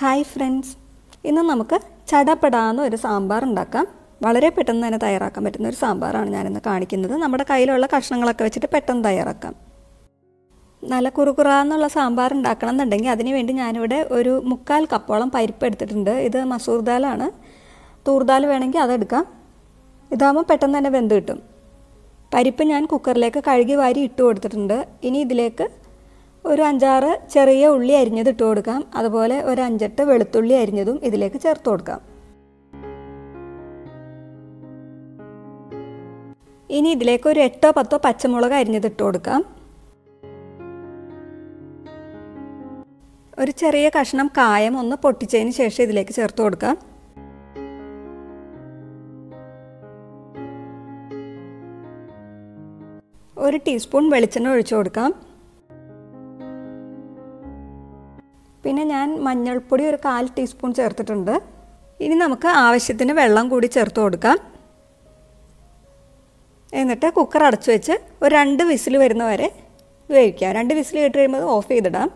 hi friends ഇന്ന് നമുക്ക് ചടപടാന്ന് ഒരു സാമ്പാർ ഉണ്ടാക്കാം വളരെ പെട്ടെന്ന് തന്നെ തയ്യാറാക്കാൻ പറ്റുന്ന ഒരു സാമ്പാറാണ് ഞാനിന്ന് കാണിക്കുന്നത് നമ്മുടെ കയ്യിലുള്ള കഷ്ണങ്ങളൊക്കെ വെച്ചിട്ട് പെട്ടെന്ന് തയ്യാറാക്കാം നല്ല കുറുകുറാന്നുള്ള സാമ്പാർ ഉണ്ടാക്കണം എന്നുണ്ടെങ്കിൽ അതിന് വേണ്ടി ഞാനിവിടെ ഒരു മുക്കാൽ കപ്പോളം പരിപ്പ് എടുത്തിട്ടുണ്ട് ഇത് മസൂർ ദാലാണ് തൂർദാൽ വേണമെങ്കിൽ അതെടുക്കാം ഇതാകുമ്പോൾ പെട്ടെന്ന് തന്നെ വെന്ത് കിട്ടും പരിപ്പ് ഞാൻ കുക്കറിലേക്ക് കഴുകി വാരി ഇട്ട് കൊടുത്തിട്ടുണ്ട് ഇനി ഇതിലേക്ക് ഒരു അഞ്ചാറ് ചെറിയ ഉള്ളി അരിഞ്ഞത് ഇട്ട് കൊടുക്കാം അതുപോലെ ഒരു അഞ്ചെട്ട് വെളുത്തുള്ളി അരിഞ്ഞതും ഇതിലേക്ക് ചേർത്ത് കൊടുക്കാം ഇനി ഇതിലേക്ക് ഒരു എട്ടോ പത്തോ പച്ചമുളക് അരിഞ്ഞത് ഇട്ട് കൊടുക്കാം ഒരു ചെറിയ കഷ്ണം കായം ഒന്ന് പൊട്ടിച്ചതിന് ശേഷം ഇതിലേക്ക് ചേർത്ത് കൊടുക്കാം ഒരു ടീസ്പൂൺ വെളിച്ചെണ്ണ ഒഴിച്ചു കൊടുക്കാം പിന്നെ ഞാൻ മഞ്ഞൾപ്പൊടി ഒരു കാൽ ടീസ്പൂൺ ചേർത്തിട്ടുണ്ട് ഇനി നമുക്ക് ആവശ്യത്തിന് വെള്ളം കൂടി ചേർത്ത് കൊടുക്കാം എന്നിട്ട് കുക്കർ അടച്ചു വെച്ച് ഒരു രണ്ട് വിസിൽ വരുന്നവരെ വേവിക്കാം രണ്ട് വിസിൽ കേട്ട് കഴിയുമ്പോൾ ഓഫ് ചെയ്തിടാം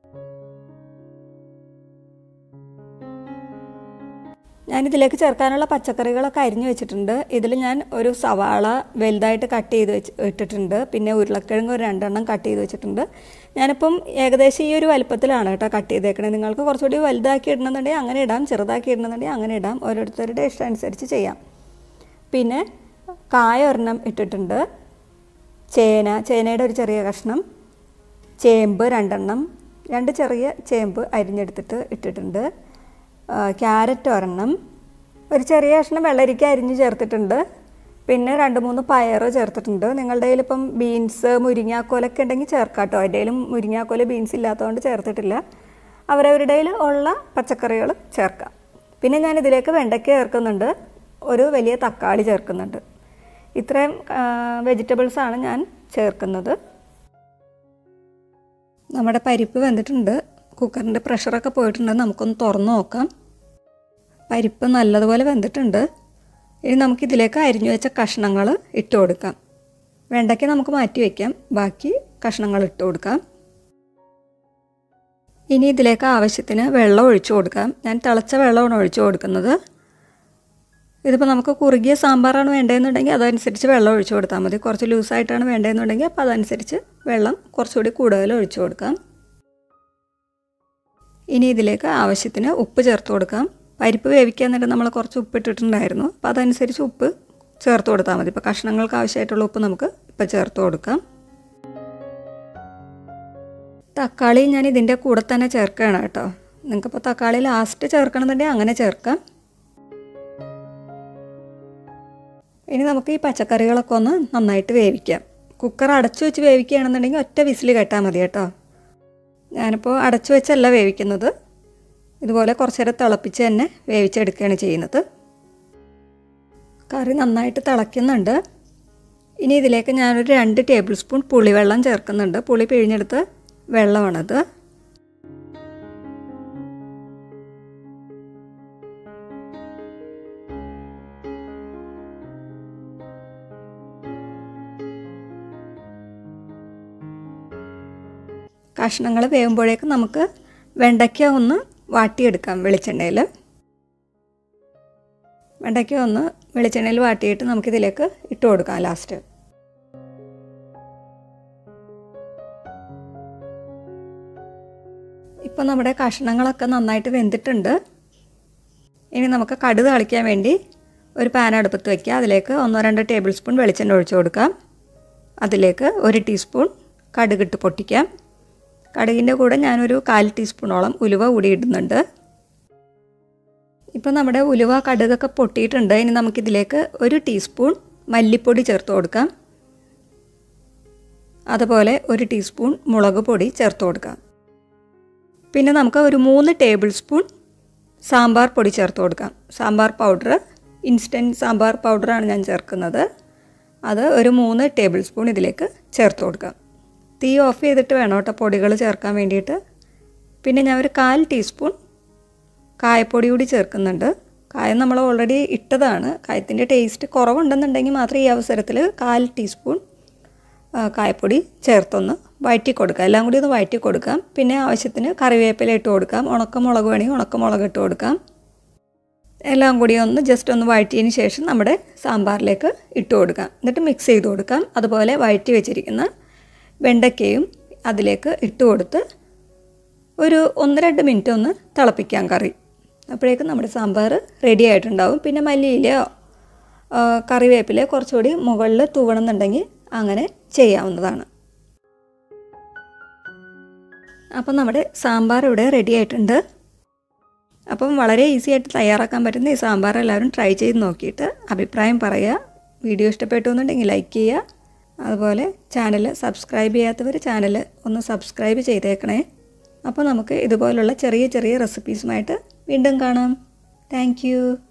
ഞാനിതിലേക്ക് ചേർക്കാനുള്ള പച്ചക്കറികളൊക്കെ അരിഞ്ഞു വെച്ചിട്ടുണ്ട് ഇതിൽ ഞാൻ ഒരു സവാള വലുതായിട്ട് കട്ട് ചെയ്ത് വെച്ച് ഇട്ടിട്ടുണ്ട് പിന്നെ ഉരുളക്കിഴങ്ങ് ഒരു രണ്ടെണ്ണം കട്ട് ചെയ്ത് വെച്ചിട്ടുണ്ട് ഞാനിപ്പം ഏകദേശം ഈ ഒരു വലുപ്പത്തിലാണ് കേട്ടോ കട്ട് ചെയ്തേക്കണത് നിങ്ങൾക്ക് കുറച്ചുകൂടി വലുതാക്കി ഇടണമെന്നുണ്ടെങ്കിൽ അങ്ങനെ ഇടാം ചെറുതാക്കി ഇടണമെന്നുണ്ടെങ്കിൽ അങ്ങനെ ഇടാം ഓരോരുത്തരുടെ ഇഷ്ടം അനുസരിച്ച് ചെയ്യാം പിന്നെ കായ ഒരെണ്ണം ഇട്ടിട്ടുണ്ട് ചേന ചേനയുടെ ഒരു ചെറിയ കഷ്ണം ചേമ്പ് രണ്ടെണ്ണം രണ്ട് ചെറിയ ചേമ്പ് അരിഞ്ഞെടുത്തിട്ട് ഇട്ടിട്ടുണ്ട് ക്യാരറ്റ് ഒരെണ്ണം ഒരു ചെറിയ കഷ്ണം വെള്ളരിക്ക അരിഞ്ഞ് ചേർത്തിട്ടുണ്ട് പിന്നെ രണ്ട് മൂന്ന് പയർ ചേർത്തിട്ടുണ്ട് നിങ്ങളുടെ കയ്യിൽ ഇപ്പം ബീൻസ് മുരിങ്ങാക്കോലൊക്കെ ഉണ്ടെങ്കിൽ ചേർക്കാം കേട്ടോ എൻ്റെ കയ്യിലും മുരിങ്ങാക്കോല് ബീൻസ് ഇല്ലാത്തതുകൊണ്ട് ചേർത്തിട്ടില്ല അവരവരുടെ കയ്യിൽ ഉള്ള പച്ചക്കറികൾ ചേർക്കാം പിന്നെ ഞാൻ ഇതിലേക്ക് വെണ്ടയ്ക്ക ചേർക്കുന്നുണ്ട് ഒരു വലിയ തക്കാളി ചേർക്കുന്നുണ്ട് ഇത്രയും വെജിറ്റബിൾസാണ് ഞാൻ ചേർക്കുന്നത് നമ്മുടെ പരിപ്പ് വെന്തിട്ടുണ്ട് കുക്കറിൻ്റെ പ്രഷറൊക്കെ പോയിട്ടുണ്ട് നമുക്കൊന്ന് തുറന്ന് നോക്കാം പരിപ്പ് നല്ലതുപോലെ വെന്തിട്ടുണ്ട് ഇനി നമുക്കിതിലേക്ക് അരിഞ്ഞു വെച്ച കഷ്ണങ്ങൾ ഇട്ട് കൊടുക്കാം വെണ്ടയ്ക്ക് നമുക്ക് മാറ്റി വയ്ക്കാം ബാക്കി കഷ്ണങ്ങൾ ഇട്ട് കൊടുക്കാം ഇനി ഇതിലേക്ക് ആവശ്യത്തിന് വെള്ളം ഒഴിച്ചു കൊടുക്കാം ഞാൻ തിളച്ച വെള്ളമാണ് ഒഴിച്ചു കൊടുക്കുന്നത് ഇതിപ്പോൾ നമുക്ക് കുറുകിയ സാമ്പാറാണ് വേണ്ടതെന്നുണ്ടെങ്കിൽ അതനുസരിച്ച് വെള്ളം ഒഴിച്ചു കൊടുത്താൽ മതി കുറച്ച് ലൂസായിട്ടാണ് വേണ്ടതെന്നുണ്ടെങ്കിൽ അപ്പോൾ അതനുസരിച്ച് വെള്ളം കുറച്ചുകൂടി കൂടുതൽ ഒഴിച്ചു കൊടുക്കാം ഇനി ഇതിലേക്ക് ആവശ്യത്തിന് ഉപ്പ് ചേർത്ത് കൊടുക്കാം പരിപ്പ് വേവിക്കാൻ നേരം നമ്മൾ കുറച്ച് ഉപ്പ് ഇട്ടിട്ടുണ്ടായിരുന്നു അപ്പോൾ അതനുസരിച്ച് ഉപ്പ് ചേർത്ത് കൊടുത്താൽ മതി ഇപ്പോൾ കഷ്ണങ്ങൾക്ക് ആവശ്യമായിട്ടുള്ള ഉപ്പ് നമുക്ക് ഇപ്പോൾ ചേർത്ത് കൊടുക്കാം തക്കാളി ഞാൻ ഇതിൻ്റെ കൂടെ തന്നെ ചേർക്കുകയാണ് കേട്ടോ നിങ്ങൾക്കിപ്പോൾ തക്കാളി ലാസ്റ്റ് ചേർക്കണമെന്നുണ്ടെങ്കിൽ അങ്ങനെ ചേർക്കാം ഇനി നമുക്ക് ഈ പച്ചക്കറികളൊക്കെ ഒന്ന് നന്നായിട്ട് വേവിക്കാം കുക്കർ അടച്ചു വെച്ച് വേവിക്കുകയാണെന്നുണ്ടെങ്കിൽ ഒറ്റ വിസിൽ കെട്ടാൽ മതി കേട്ടോ ഞാനിപ്പോൾ അടച്ചു വെച്ചല്ല വേവിക്കുന്നത് ഇതുപോലെ കുറച്ച് നേരം തിളപ്പിച്ച് തന്നെ വേവിച്ചെടുക്കുകയാണ് ചെയ്യുന്നത് കറി നന്നായിട്ട് തിളയ്ക്കുന്നുണ്ട് ഇനി ഇതിലേക്ക് ഞാനൊരു രണ്ട് ടേബിൾ സ്പൂൺ പുളിവെള്ളം ചേർക്കുന്നുണ്ട് പുളി പിഴിഞ്ഞെടുത്ത് വെള്ളമാണത് കഷ്ണങ്ങൾ വേകുമ്പോഴേക്ക് നമുക്ക് വെണ്ടയ്ക്ക ഒന്ന് വാട്ടിയെടുക്കാം വെളിച്ചെണ്ണയിൽ വെണ്ടയ്ക്ക ഒന്ന് വെളിച്ചെണ്ണയിൽ വാട്ടിയിട്ട് നമുക്കിതിലേക്ക് ഇട്ട് കൊടുക്കാം ലാസ്റ്റ് ഇപ്പോൾ നമ്മുടെ കഷ്ണങ്ങളൊക്കെ നന്നായിട്ട് വെന്തിട്ടുണ്ട് ഇനി നമുക്ക് കടുക് തളിക്കാൻ വേണ്ടി ഒരു പാൻ അടുപ്പത്ത് വയ്ക്കുക അതിലേക്ക് ഒന്നോ രണ്ടോ ടേബിൾ സ്പൂൺ വെളിച്ചെണ്ണ ഒഴിച്ചു കൊടുക്കാം അതിലേക്ക് ഒരു ടീസ്പൂൺ കടുകിട്ട് പൊട്ടിക്കാം കടുകിൻ്റെ കൂടെ ഞാനൊരു കാൽ ടീസ്പൂണോളം ഉലുവ കൂടി ഇടുന്നുണ്ട് ഇപ്പോൾ നമ്മുടെ ഉലുവ കടുകൊക്കെ പൊട്ടിയിട്ടുണ്ട് ഇനി നമുക്കിതിലേക്ക് ഒരു ടീസ്പൂൺ മല്ലിപ്പൊടി ചേർത്ത് കൊടുക്കാം അതുപോലെ ഒരു ടീസ്പൂൺ മുളക് പൊടി ചേർത്ത് കൊടുക്കാം പിന്നെ നമുക്ക് ഒരു മൂന്ന് ടേബിൾ സ്പൂൺ സാമ്പാർ പൊടി ചേർത്ത് കൊടുക്കാം സാമ്പാർ പൗഡർ ഇൻസ്റ്റൻറ്റ് സാമ്പാർ പൗഡറാണ് ഞാൻ ചേർക്കുന്നത് അത് ഒരു മൂന്ന് ടേബിൾ സ്പൂൺ ഇതിലേക്ക് ചേർത്ത് കൊടുക്കാം തീ ഓഫ് ചെയ്തിട്ട് വേണം കേട്ടോ പൊടികൾ ചേർക്കാൻ വേണ്ടിയിട്ട് പിന്നെ ഞാൻ ഒരു കാൽ ടീസ്പൂൺ കായപ്പൊടി കൂടി ചേർക്കുന്നുണ്ട് കായം നമ്മൾ ഓൾറെഡി ഇട്ടതാണ് കായത്തിൻ്റെ ടേസ്റ്റ് കുറവുണ്ടെന്നുണ്ടെങ്കിൽ മാത്രം ഈ അവസരത്തിൽ കാൽ ടീസ്പൂൺ ആ, കായപ്പൊടി ചേർത്തൊന്ന് വഴറ്റി കൊടുക്കാം എല്ലാം കൂടി ഒന്ന് വഴറ്റി കൊടുക്കാം പിന്നെ ആവശ്യത്തിന് കറിവേപ്പില ഇട്ട് കൊടുക്കാം ഉണക്കമുളക് വേണമെങ്കിൽ ഉണക്കമുളക് ഇട്ട് കൊടുക്കാം എല്ലാം കൂടി ഒന്ന് ജസ്റ്റ് ഒന്ന് വഴറ്റിയതിന് ശേഷം നമ്മുടെ സാമ്പാറിലേക്ക് ഇട്ട് കൊടുക്കാം എന്നിട്ട് മിക്സ് ചെയ്ത് കൊടുക്കാം അതുപോലെ വഴറ്റി വെച്ചിരിക്കുന്ന വെണ്ടയ്ക്കയും അതിലേക്ക് ഇട്ട് കൊടുത്ത് ഒരു ഒന്ന് രണ്ട് മിനിറ്റ് ഒന്ന് തിളപ്പിക്കാം കറി അപ്പോഴേക്കും നമ്മുടെ സാമ്പാർ റെഡി ആയിട്ടുണ്ടാവും പിന്നെ മല്ലിയിലയോ ആ, കറിവേപ്പിലയോ കുറച്ചുകൂടി മുകളിൽ തൂവണമെന്നുണ്ടെങ്കിൽ അങ്ങനെ ചെയ്യാവുന്നതാണ് അപ്പം നമ്മുടെ സാമ്പാർ ഇവിടെ റെഡി ആയിട്ടുണ്ട് അപ്പം വളരെ ഈസി ആയിട്ട് തയ്യാറാക്കാൻ പറ്റുന്ന ഈ സാമ്പാർ എല്ലാവരും ട്രൈ ചെയ്ത് നോക്കിയിട്ട് അഭിപ്രായം പറയുക വീഡിയോ ഇഷ്ടപ്പെട്ടു എന്നുണ്ടെങ്കിൽ ലൈക്ക് ചെയ്യുക അതുപോലെ ചാനൽ സബ്സ്ക്രൈബ് ചെയ്യാത്തവർ ചാനൽ ഒന്ന് സബ്സ്ക്രൈബ് ചെയ്തേക്കണേ അപ്പോൾ നമുക്ക് ഇതുപോലുള്ള ചെറിയ ചെറിയ റെസിപ്പീസുമായിട്ട് വീണ്ടും കാണാം താങ്ക്